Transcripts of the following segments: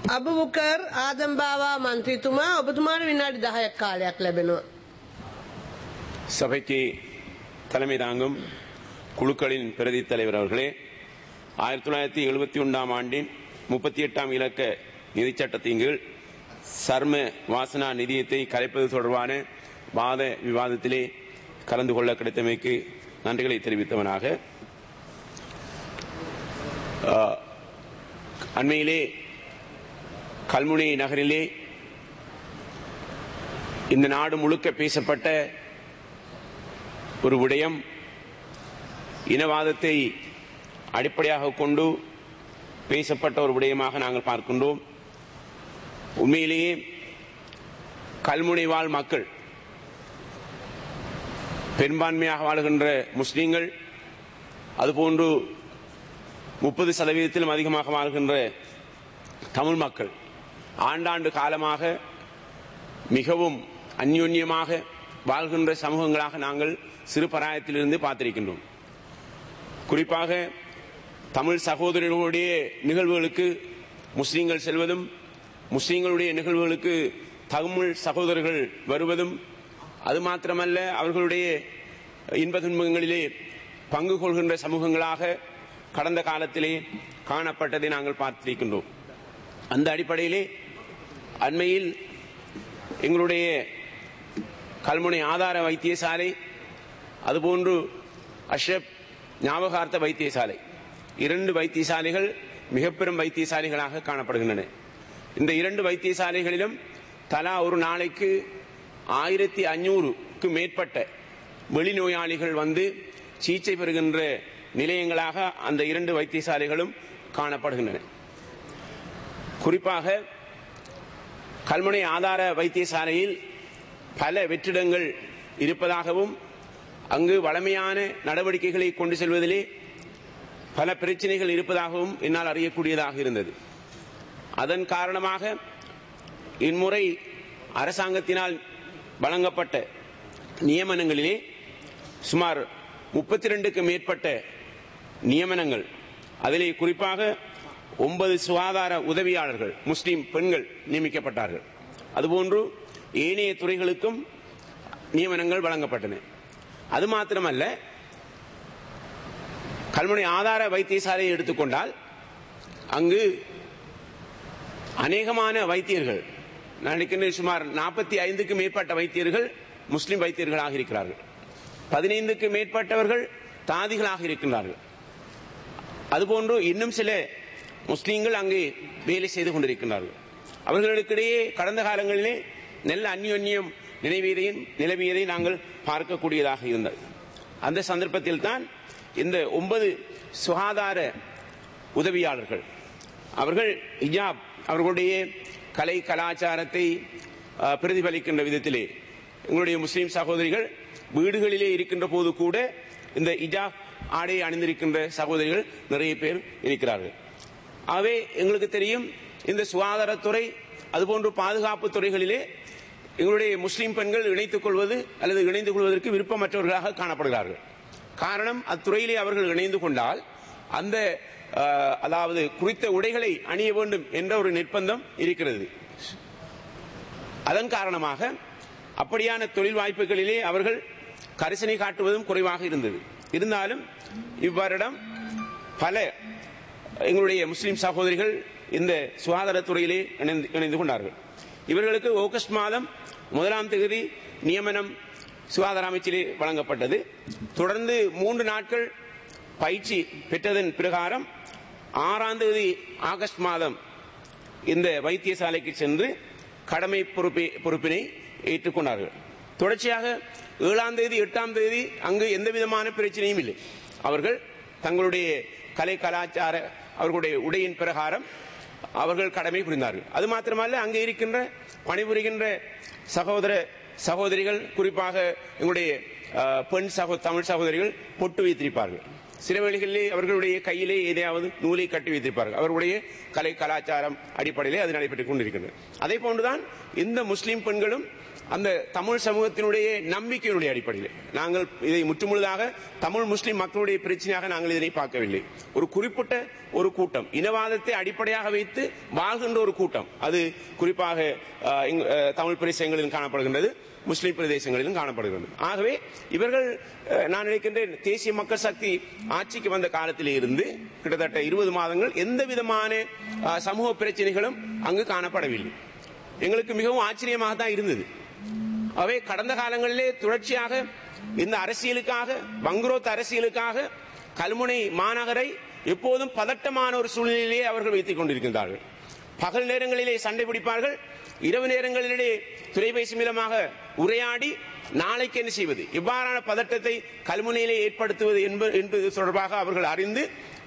අබුබුකර් ආදම්බාවා මන්ත්‍රීතුමා ඔබතුමාට විනාඩි 10ක් කාලයක් ලැබෙනවා. சபைக்கு தலைமை தாங்கும் குழுக்களின் பிரதி தலைவர் அவர்களே ஆயிரத்தி தொள்ளாயிரத்தி எழுபத்தி ஒன்றாம் ஆண்டின் முப்பத்தி எட்டாம் இலக்க நிதிச் சட்டத்தின் கீழ் சர்ம வாசனா நிதியத்தை கலைப்பது தொடர்பான வாத விவாதத்திலே கலந்து கொள்ள கிடைத்தமைக்கு நன்றிகளை தெரிவித்தவனாக ஆ, அண்மையிலே கல்முனை நகரிலே இந்த நாடு முழுக்க பேசப்பட்ட ஒரு விடயம் இனவாதத்தை அடிப்படையாக கொண்டு பேசப்பட்ட ஒரு விடயமாக நாங்கள் பார்க்கின்றோம் உண்மையிலேயே கல்முனை வாழ் மக்கள் பெரும்பான்மையாக வாழுகின்ற முஸ்லீம்கள் அதுபோன்று முப்பது சதவீதத்திலும் அதிகமாக வாழ்கின்ற தமிழ் மக்கள் ஆண்டாண்டு காலமாக மிகவும் அந்யோன்யமாக வாழ்கின்ற சமூகங்களாக நாங்கள் சிறு பராயத்திலிருந்து பார்த்திருக்கின்றோம் குறிப்பாக தமிழ் சகோதரர்களுடைய நிகழ்வுகளுக்கு முஸ்லீம்கள் செல்வதும் முஸ்லீம்களுடைய நிகழ்வுகளுக்கு தமிழ் சகோதரர்கள் வருவதும் அது மாத்திரமல்ல அவர்களுடைய இன்ப துன்பங்களிலே பங்கு கொள்கின்ற சமூகங்களாக கடந்த காலத்திலே காணப்பட்டதை நாங்கள் பார்த்திருக்கின்றோம் அந்த அடிப்படையிலே அண்மையில் எங்களுடைய கல்முனை ஆதார வைத்தியசாலை அதுபோன்று அஷ்ரப் ஞாபகார்த்த வைத்தியசாலை இரண்டு வைத்தியசாலைகள் மிக பெரும் வைத்தியசாலைகளாக காணப்படுகின்றன இந்த இரண்டு வைத்தியசாலைகளிலும் தலா ஒரு நாளைக்கு ஆயிரத்தி அஞ்சூறுக்கு மேற்பட்ட வெளிநோயாளிகள் வந்து சிகிச்சை பெறுகின்ற நிலையங்களாக அந்த இரண்டு வைத்தியசாலைகளும் காணப்படுகின்றன குறிப்பாக கல்முனை ஆதார வைத்தியசாலையில் பல வெற்றிடங்கள் இருப்பதாகவும் அங்கு வளமையான நடவடிக்கைகளை கொண்டு செல்வதிலே பல பிரச்சனைகள் இருப்பதாகவும் என்னால் அறியக்கூடியதாக இருந்தது அதன் காரணமாக இம்முறை அரசாங்கத்தினால் வழங்கப்பட்ட நியமனங்களிலே சுமார் முப்பத்தி ரெண்டுக்கு மேற்பட்ட நியமனங்கள் அதிலே குறிப்பாக ஒன்பது சுகாதார உதவியாளர்கள் முஸ்லிம் பெண்கள் நியமிக்கப்பட்டார்கள் அதுபோன்று ஏனைய துறைகளுக்கும் நியமனங்கள் வழங்கப்பட்டன அது மாத்திரமல்ல கல்முனை ஆதார வைத்தியசாலையை எடுத்துக்கொண்டால் அங்கு அநேகமான வைத்தியர்கள் நான் நினைக்கின்றேன் சுமார் நாற்பத்தி ஐந்துக்கு மேற்பட்ட வைத்தியர்கள் முஸ்லிம் வைத்தியர்களாக இருக்கிறார்கள் பதினைந்துக்கு மேற்பட்டவர்கள் தாதிகளாக இருக்கின்றார்கள் அதுபோன்று இன்னும் சில முஸ்லீம்கள் அங்கு வேலை செய்து கொண்டிருக்கின்றார்கள் அவர்களுக்கிடையே கடந்த காலங்களிலே நல்ல அந்யோன்யம் நினைவியதையும் நிலவியதை நாங்கள் பார்க்கக்கூடியதாக இருந்தது அந்த சந்தர்ப்பத்தில் தான் இந்த ஒன்பது சுகாதார உதவியாளர்கள் அவர்கள் இஜாப் அவர்களுடைய கலை கலாச்சாரத்தை அஹ், பிரதிபலிக்கின்ற விதத்திலே எங்களுடைய முஸ்லிம் சகோதரிகள் வீடுகளிலே இருக்கின்ற போது கூட இந்த இஜாப் ஆடை அணிந்திருக்கின்ற சகோதரிகள் நிறைய பேர் இருக்கிறார்கள் ஆகவே எங்களுக்கு தெரியும் இந்த சுகாதாரத்துறை அதுபோன்று பாதுகாப்பு துறைகளிலே எங்களுடைய முஸ்லிம் பெண்கள் இணைத்துக் கொள்வது அல்லது இணைந்து கொள்வதற்கு விருப்பமற்றவர்களாக காணப்படுகிறார்கள் காரணம் அத்துறையிலே அவர்கள் இணைந்து கொண்டால் அந்த அஹ், அதாவது குறித்த உடைகளை அணிய வேண்டும் என்ற ஒரு நிர்பந்தம் இருக்கிறது அதன் காரணமாக அப்படியான தொழில் வாய்ப்புகளிலே அவர்கள் கரிசனை காட்டுவதும் குறைவாக இருந்தது இருந்தாலும் இவ்வருடம் பல எங்களுடைய முஸ்லிம் சகோதரிகள் இந்த சுகாதாரத்துறையிலே இணைந்து இணைந்து கொண்டார்கள் இவர்களுக்கு ஆகஸ்ட் மாதம் முதலாம் தேதி நியமனம் சுகாதார அமைச்சிலே வழங்கப்பட்டது தொடர்ந்து மூன்று நாட்கள் பயிற்சி பெற்றதன் பிரகாரம் ஆறாம் தேதி ஆகஸ்ட் மாதம் இந்த வைத்தியசாலைக்கு சென்று கடமை பொறுப்பை பொறுப்பினை ஏற்றுக்கொண்டார்கள் தொடர்ச்சியாக ஏழாம் தேதி எட்டாம் தேதி அங்கு எந்த விதமான பிரச்சனையும் இல்லை அவர்கள் தங்களுடைய கலை கலாச்சார அவர்களுடைய உடையின் பிரகாரம் அவர்கள் கடமை புரிந்தார்கள் அது மாத்திரமல்ல அங்கே இருக்கின்ற பணிபுரிகின்ற சகோதர சகோதரிகள் குறிப்பாக எங்களுடைய அஹ், பெண் சகோ தமிழ் சகோதரிகள் பொட்டு வைத்திருப்பார்கள் சில வேளைகளிலே அவர்களுடைய கையிலே ஏதாவது நூலை கட்டி வைத்திருப்பார்கள் அவர்களுடைய கலை கலாச்சாரம் அடிப்படையிலே அது நடைபெற்றுக் கொண்டிருக்கின்றது அதே போன்றுதான் இந்த முஸ்லிம் பெண்களும் அந்த தமிழ் சமூகத்தினுடைய நம்பிக்கையினுடைய அடிப்படையில் நாங்கள் இதை முற்றுமுழுதாக தமிழ் முஸ்லிம் மக்களுடைய பிரச்சனையாக நாங்கள் இதனை பார்க்கவில்லை ஒரு குறிப்பிட்ட ஒரு கூட்டம் இனவாதத்தை அடிப்படையாக வைத்து வாழ்கின்ற ஒரு கூட்டம் அது குறிப்பாக அஹ், இங்கு, அஹ், தமிழ் பிரதேசங்களில் காணப்படுகின்றது முஸ்லிம் பிரதேசங்களிலும் காணப்படுகிறது ஆகவே இவர்கள் அஹ், நான் நினைக்கின்றேன் தேசிய மக்கள் சக்தி ஆட்சிக்கு வந்த காலத்திலே இருந்து கிட்டத்தட்ட இருபது மாதங்கள் எந்த விதமான அஹ், சமூக பிரச்சனைகளும் அங்கு காணப்படவில்லை எங்களுக்கு மிகவும் ஆச்சரியமாக தான் இருந்தது அவை கடந்த காலங்களிலே தொடர்ச்சியாக இந்த அரசியலுக்காக வங்குரோத் அரசியலுக்காக கல்முனை மாநகரை எப்போதும் பதட்டமான ஒரு சூழ்நிலையிலே அவர்கள் வைத்துக் கொண்டிருக்கின்றார்கள் பகல் நேரங்களிலே சண்டை பிடிப்பார்கள் இரவு நேரங்களிலே தொலைபேசி மூலமாக உரையாடி நாளைக்கு என்ன செய்வது இவ்வாறான பதட்டத்தை கல்முனையிலே ஏற்படுத்துவது என்ப- என்பது தொடர்பாக அவர்கள் அறிந்து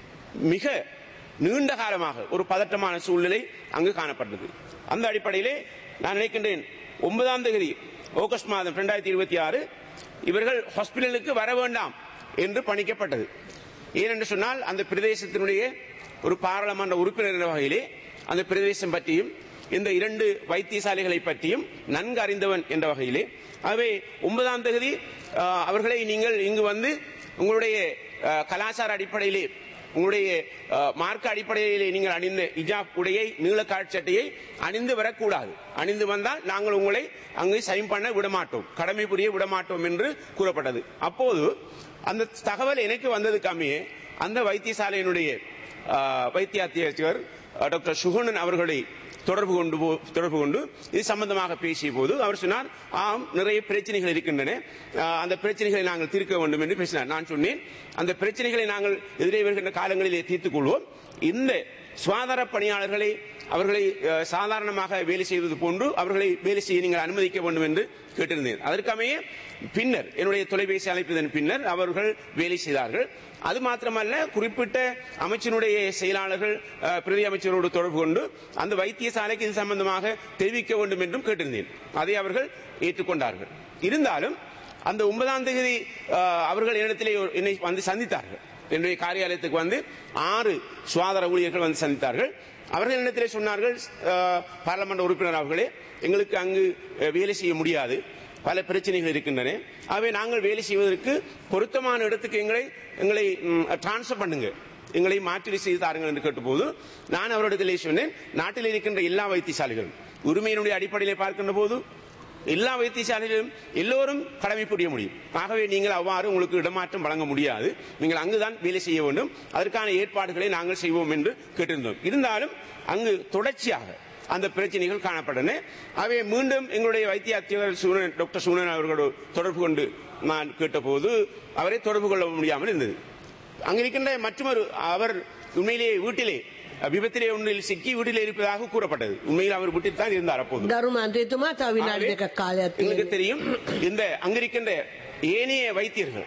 மிக நீண்ட காலமாக ஒரு பதட்டமான சூழ்நிலை அங்கு காணப்பட்டது அந்த அடிப்படையிலே நான் நினைக்கின்றேன் ஒன்பதாம் தேதி ஆகஸ்ட் மாதம் இரண்டாயிரத்தி இருபத்தி ஆறு இவர்கள் ஹாஸ்பிட்டலுக்கு வர வேண்டாம் என்று பணிக்கப்பட்டது ஏனென்று சொன்னால் அந்த பிரதேசத்தினுடைய ஒரு பாராளுமன்ற உறுப்பினர் என்ற வகையிலே அந்த பிரதேசம் பற்றியும் இந்த இரண்டு வைத்தியசாலைகளை பற்றியும் நன்கு அறிந்தவன் என்ற வகையிலே ஆகவே ஒன்பதாம் தேதி அஹ், அவர்களை நீங்கள் இங்கு வந்து உங்களுடைய அஹ், கலாச்சார அடிப்படையிலே உங்களுடைய அஹ், மார்க்க அடிப்படையிலே நீங்கள் அணிந்த இஜாப் உடையை நீள காட்சட்டையை அணிந்து வரக்கூடாது அணிந்து வந்தால் நாங்கள் உங்களை அங்கு சைன் பண்ண விடமாட்டோம் கடமை புரிய விடமாட்டோம் என்று கூறப்பட்டது அப்போது அந்த தகவல் எனக்கு வந்ததுக்கு அமைய அந்த வைத்தியசாலையினுடைய அஹ், வைத்திய அத்தியட்சகர் அஹ், டாக்டர் சுகுணன் அவர்களை தொடர்பு கொண்டு போ- தொடர்பு கொண்டு இது சம்பந்தமாக பேசிய போது அவர் சொன்னார் ஆம் நிறைய பிரச்சனைகள் இருக்கின்றன ஆஹ், அந்த பிரச்சனைகளை நாங்கள் தீர்க்க வேண்டும் என்று பேசினார் நான் சொன்னேன் அந்த பிரச்சனைகளை நாங்கள் எதிரே வருகின்ற காலங்களிலே தீர்த்துக் கொள்வோம் இந்த சுகாதார பணியாளர்களை அவர்களை அஹ், சாதாரணமாக வேலை செய்வது போன்று அவர்களை வேலை செய்ய நீங்கள் அனுமதிக்க வேண்டும் என்று கேட்டிருந்தேன் அதற்கமைய பின்னர் என்னுடைய தொலைபேசி அழைப்பதன் பின்னர் அவர்கள் வேலை செய்தார்கள் அது மாத்திரமல்ல குறிப்பிட்ட அமைச்சருடைய செயலாளர்கள் அஹ், பிரதி அமைச்சரோடு தொடர்பு கொண்டு அந்த வைத்தியசாலைக்கு இது சம்பந்தமாக தெரிவிக்க வேண்டும் என்றும் கேட்டிருந்தேன் அதை அவர்கள் ஏற்றுக்கொண்டார்கள் இருந்தாலும் அந்த ஒன்பதாம் தேதி அஹ், அவர்கள் என்னிடத்திலே ஒரு- என்னை வந்து சந்தித்தார்கள் என்னுடைய காரியாலயத்துக்கு வந்து ஆறு சுகாதார ஊழியர்கள் வந்து சந்தித்தார்கள் அவர்கள் என்னிடத்திலே சொன்னார்கள் அஹ், பாராளுமன்ற உறுப்பினர் அவர்களே எங்களுக்கு அங்கு அஹ், வேலை செய்ய முடியாது பல பிரச்சனைகள் இருக்கின்றன ஆகவே நாங்கள் வேலை செய்வதற்கு பொருத்தமான இடத்துக்கு எங்களை எங்களை டிரான்ஸ்ஃபர் பண்ணுங்க எங்களை மாற்றி செய்து தாருங்கள் என்று கேட்டபோது நான் அவரிடத்திலே சொன்னேன் நாட்டில் இருக்கின்ற எல்லா வைத்தியசாலைகளும் உரிமையினுடைய அடிப்படையிலே பார்க்கின்ற போது எல்லா வைத்தியசாலைகளிலும் எல்லோரும் கடமை புரிய முடியும் ஆகவே நீங்கள் அவ்வாறு உங்களுக்கு இடமாற்றம் வழங்க முடியாது நீங்கள் அங்குதான் வேலை செய்ய வேண்டும் அதற்கான ஏற்பாடுகளை நாங்கள் செய்வோம் என்று கேட்டிருந்தோம் இருந்தாலும் அங்கு தொடர்ச்சியாக அந்த பிரச்சனைகள் காணப்பட்டன அவை மீண்டும் எங்களுடைய வைத்திய அத்தியர் சூனன் டாக்டர் சூனன் அவர்களோடு தொடர்பு கொண்டு நான் கேட்டபோது அவரை தொடர்பு கொள்ள முடியாமல் இருந்தது அங்கிருக்கின்ற மற்றொரு அவர் உண்மையிலேயே வீட்டிலே விபத்திலே ஒன்றில் சிக்கி வீட்டிலே இருப்பதாக கூறப்பட்டது உண்மையில் அவர் வீட்டில் தான் இருந்தார் அப்போது ගරු මන්ත්‍රීතුමා තව විනාඩි ஆகவே, දෙකක් කාලයක් எங்களுக்கு තියෙනවා. தெரியும் இந்த அங்கிருக்கின்ற ஏனைய வைத்தியர்கள்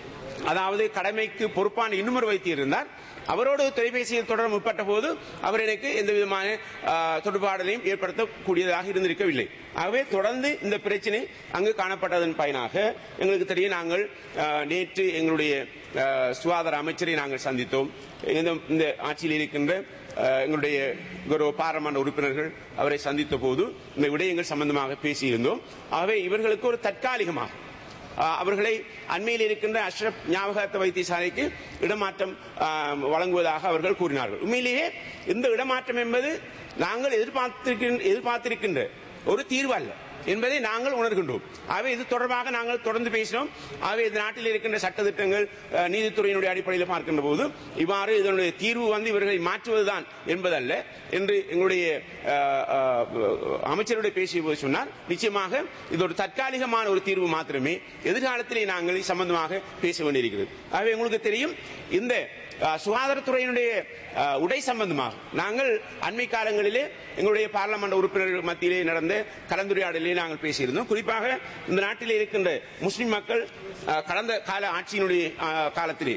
அதாவது கடமைக்கு பொறுப்பான இன்னுமொரு வைத்தியர் இருந்தார் அவரோடு தொலைபேசியில் தொடர முற்பட்ட போது அவர் எனக்கு எந்த விதமான ஆ, தொடர்பாடலையும் ஏற்படுத்தக்கூடியதாக இருந்திருக்கவில்லை ஆகவே தொடர்ந்து இந்த பிரச்சனை அங்கு காணப்பட்டதன் பயனாக எங்களுக்கு தெரியும் நாங்கள் ஆ, நேற்று எங்களுடைய ஆ, சுகாதார அமைச்சரை நாங்கள் சந்தித்தோம் இந்த இந்த ஆட்சியில் இருக்கின்ற அஹ், எங்களுடைய கௌரவ பாராளுமன்ற உறுப்பினர்கள் அவரை சந்தித்த போது இந்த விடயங்கள் சம்பந்தமாக பேசியிருந்தோம் ஆகவே இவர்களுக்கு ஒரு தற்காலிகமாக அஹ், அவர்களை அண்மையில் இருக்கின்ற அஷ்ரப் ஞாபகத்த வைத்தியசாலைக்கு இடமாற்றம் அஹ், வழங்குவதாக அவர்கள் கூறினார்கள் உண்மையிலேயே இந்த இடமாற்றம் என்பது நாங்கள் எதிர்பார்த்திருக்கின்ற எதிர்பார்த்திருக்கின்ற ஒரு தீர்வு அல்ல என்பதை நாங்கள் உணர்கின்றோம் ஆகவே இது தொடர்பாக நாங்கள் தொடர்ந்து பேசினோம் ஆகவே இந்த நாட்டில் இருக்கின்ற சட்டத்திட்டங்கள் அஹ், நீதித்துறையினுடைய அடிப்படையில் பார்க்கின்ற போது இவ்வாறு இதனுடைய தீர்வு வந்து இவர்களை மாற்றுவதுதான் என்பதல்ல என்று எங்களுடைய அஹ், அஹ், அமைச்சருடைய பேசிய போது சொன்னார் நிச்சயமாக இது ஒரு தற்காலிகமான ஒரு தீர்வு மாத்திரமே எதிர்காலத்திலே நாங்கள் இது சம்பந்தமாக பேச வேண்டியிருக்கிறது ஆகவே உங்களுக்கு தெரியும் இந்த அஹ், சுகாதாரத்துறையினுடைய அஹ், உடை சம்பந்தமாக நாங்கள் அண்மை காலங்களிலே எங்களுடைய பாராளுமன்ற உறுப்பினர்கள் மத்தியிலே நடந்த கலந்துரையாடலிலே நாங்கள் பேசியிருந்தோம் குறிப்பாக இந்த நாட்டிலே இருக்கின்ற முஸ்லிம் மக்கள் அஹ், கடந்த கால ஆட்சியினுடைய அஹ், காலத்திலே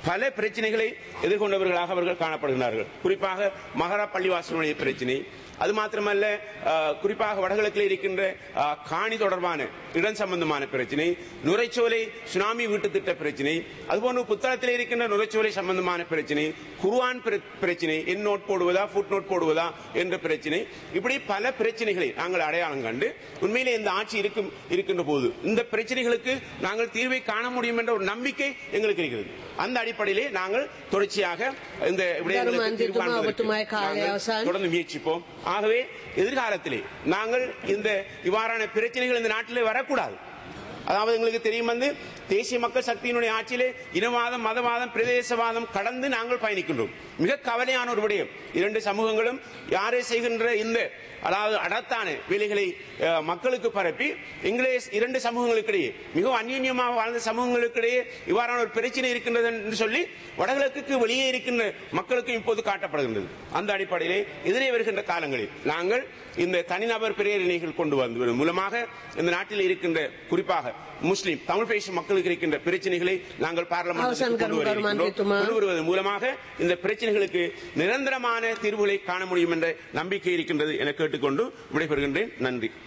பல பிரச்சனைகளை எதிர்கொண்டவர்களாக அவர்கள் காணப்படுகிறார்கள் குறிப்பாக மகரா பள்ளிவாசலுடைய பிரச்சனை அது மாத்திரமல்ல அஹ், குறிப்பாக வடகிழக்கில் இருக்கின்ற அஹ், காணி தொடர்பான இடம் சம்பந்தமான பிரச்சனை நுரைச்சோலை சுனாமி வீட்டு திட்ட பிரச்சனை அதுபோன்று புத்தகத்தில் இருக்கின்ற நுரைச்சோலை சம்பந்தமான பிரச்சனை குர்ஆன் பிர- பிரச்சனை என் நோட் போடுவதா ஃபுட் நோட் போடுவதா என்ற பிரச்சனை இப்படி பல பிரச்சனைகளை நாங்கள் அடையாளம் கண்டு உண்மையிலே இந்த ஆட்சி இருக்கும் இருக்கின்ற போது இந்த பிரச்சனைகளுக்கு நாங்கள் தீர்வை காண முடியும் என்ற ஒரு நம்பிக்கை எங்களுக்கு இருக்கிறது அந்த அடிப்படையிலே நாங்கள் தொடர்ச்சியாக இந்த விடயங்களுக்கு தருமன் தீர்வு திட்டுமா, காண்பதற்கு ஒட்டுமாய் காலை நாங்கள் அவசான். தொடர்ந்து முயற்சிப்போம் ஆகவே எதிர்காலத்திலே நாங்கள் இந்த இவ்வாறான பிரச்சனைகள் இந்த நாட்டிலே வரக்கூடாது அதாவது எங்களுக்கு தெரியும் வந்து தேசிய மக்கள் சக்தியினுடைய ஆட்சியிலே இனவாதம் மதவாதம் பிரதேசவாதம் கடந்து நாங்கள் பயணிக்கின்றோம் மிக கவலையான ஒரு விடயம் இரண்டு சமூகங்களும் யாரே செய்கின்ற இந்த அதாவது அடத்தான வேலைகளை அஹ், மக்களுக்கு பரப்பி இங்கிலேஸ் இரண்டு சமூகங்களுக்கிடையே மிகவும் அந்யூன்யமாக வாழ்ந்த சமூகங்களுக்கிடையே இவ்வாறான ஒரு பிரச்சனை இருக்கின்றது என்று சொல்லி வடகிழக்குக்கு வெளியே இருக்கின்ற மக்களுக்கு இப்போது காட்டப்படுகின்றது அந்த அடிப்படையிலே எதிரே வருகின்ற காலங்களில் நாங்கள் இந்த தனிநபர் பிரேரணைகள் கொண்டு வந்ததன் மூலமாக இந்த நாட்டில் இருக்கின்ற குறிப்பாக முஸ்லிம் தமிழ் பேசும் மக்களுக்கு இருக்கின்ற பிரச்சனைகளை நாங்கள் அவசான் பார்லமெண்ட் கொண்டு வர கருமாறு இருக்கின்றோம். மன்றித்துமா. கொண்டு வருவதன் மூலமாக இந்த பிரச்சனைகளுக்கு நிரந்தரமான தீர்வுகளை காண முடியும் என்ற நம்பிக்கை இருக்கின்றது என கேட்டுக்கொண்டு விடைபெறுகின்றேன் நன்றி